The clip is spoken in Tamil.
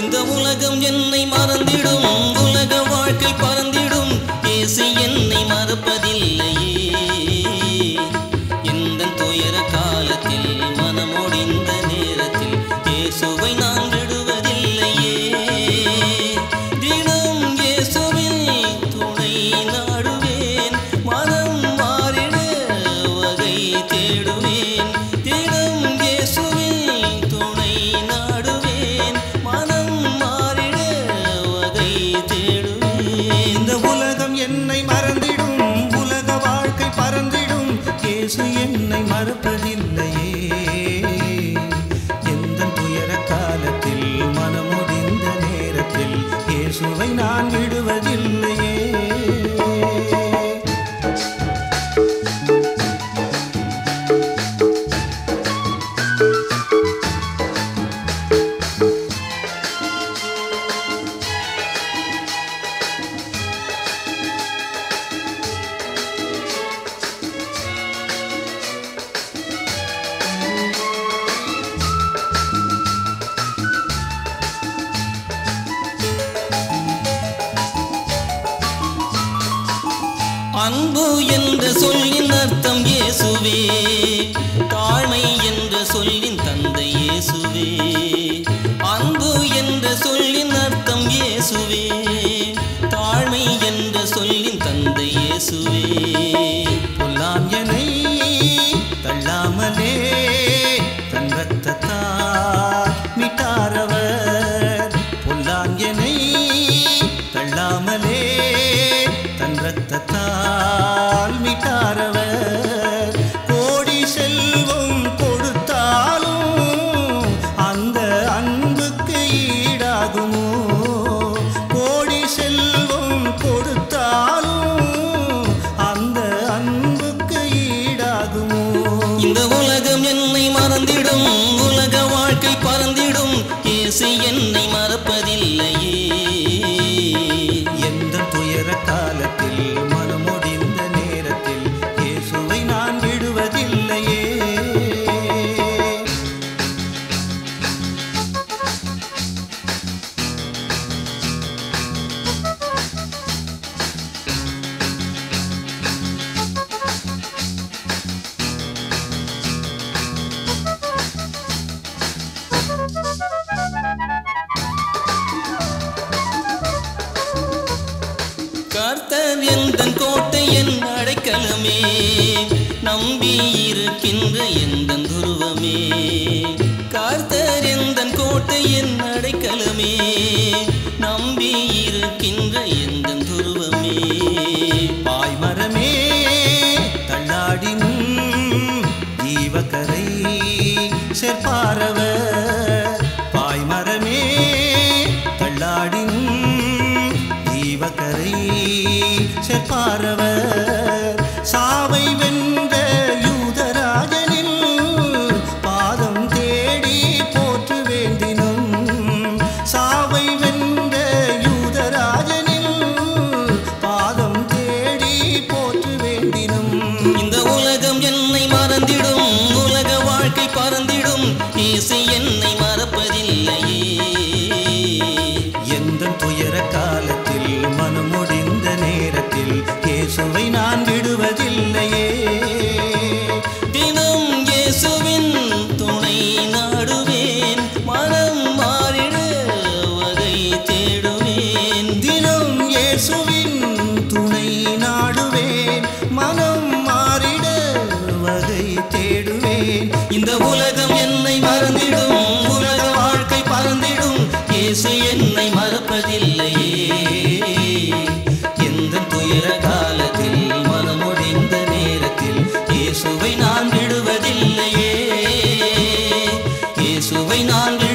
இந்த உலகம் என்னை மறந்திடும் உலக வாழ்க்கை பறந்திடும் இயேசு என்னை மறப்பதில்லையே எந்த துயர காலத்தில் மனமொடிந்த நேரத்தில் இயேசுவை நான் விடுவதில்லையே தினம் இயேசுவில் துணை நாடுவேன் மனம் மாறிட வகை தேடுவேன் தினம் இயேசுவில் துணை நாடுவேன் மனம் மாறிட வகை தேடுவேன் இந்த உலகம் என்னை மறந்திடும் உலக வாழ்க்கை பறந்திடும் இயேசு என்னை மறப்பதில்லையே எந்த துயர காலத்தில் மனமுடிந்த நேரத்தில் இயேசுவை நான் விடுவதில்லையே அன்பு என்ற சொல்லின் அர்த்தம் இயேசுவே தாழ்மை என்ற சொல்லின் தந்தை இயேசுவே அன்பு என்ற சொல்லின் அர்த்தம் இயேசுவே தாழ்மை என்ற சொல்லின் தந்தை இயேசுவே பொல்லாம் என்னை தள்ளாமலே தன் ரத்தத்தால் மீட்டாரவர் பொல்லாம் என்னை தள்ளாமலே தன் ரத்தத்தால் மீட்டாரவர் கோடி செல்வம் கொடுத்தாலும் அந்த அன்புக்கு ஈடாகுமோ கோடி செல்வம் கொடுத்தாலும் அந்த அன்புக்கு ஈடாகுமோ இந்த உலகம் என்னை மறந்திடும் உலக வாழ்க்கை பறந்திடும் இயேசு என்னை மறப்பதில்லையே எந்த துயர காலத்தில் மனமொடிந்த நேரத்தில் இயேசுவை நான் விடுவதில்லையே கர்த்தர் எந்தன் கோட்டை என் அடைக்கலமே நம்பி இருக்கின்ற எந்தன் துருவமே கர்த்தர் எந்தன் கோட்டை என் அடைக்கலமே நம்பி இருக்கின்ற எந்தன் துருவமே பாய்மரமே தள்ளாடின் ஜீவக்கரை செற்பாரவர் பாய்மரமே தள்ளாடின் ஜீவக்கரை செற்பாரவர் சாவை வென்ற யூதராஜனின் பாதம் தேடி போற்று வேண்டினும் சாவை வென்ற யூதராஜனின் பாதம் தேடி போற்று வேண்டினும் இந்த உலகம் என்னை மறந்திடும் உலக வாழ்க்கை பறந்திடும் இயேசு என்னை மறப்பதில்லையே எந்த துயர காலத்தில் மனமுடிந்த நேரத்தில் இயேசுவை நான் விடுவதில்லையே தினம் இயேசுவின் துணை நாடுவேன் மனம் மாறிட வகை தேடுவேன் தினம் இயேசுவின் துணை நாடுவேன் மனம் மாறிட வகை தேடுவேன் இந்த உலகம் என்னை மறந்திடும் உலக வாழ்க்கை பறந்திடும் இயேசு என்னை மறப்பதில்லையே எந்த துயர காலத்தில் மனமொடிந்த நேரத்தில் இயேசுவை நான் விடுவதில்லையே இயேசுவை நான் விடு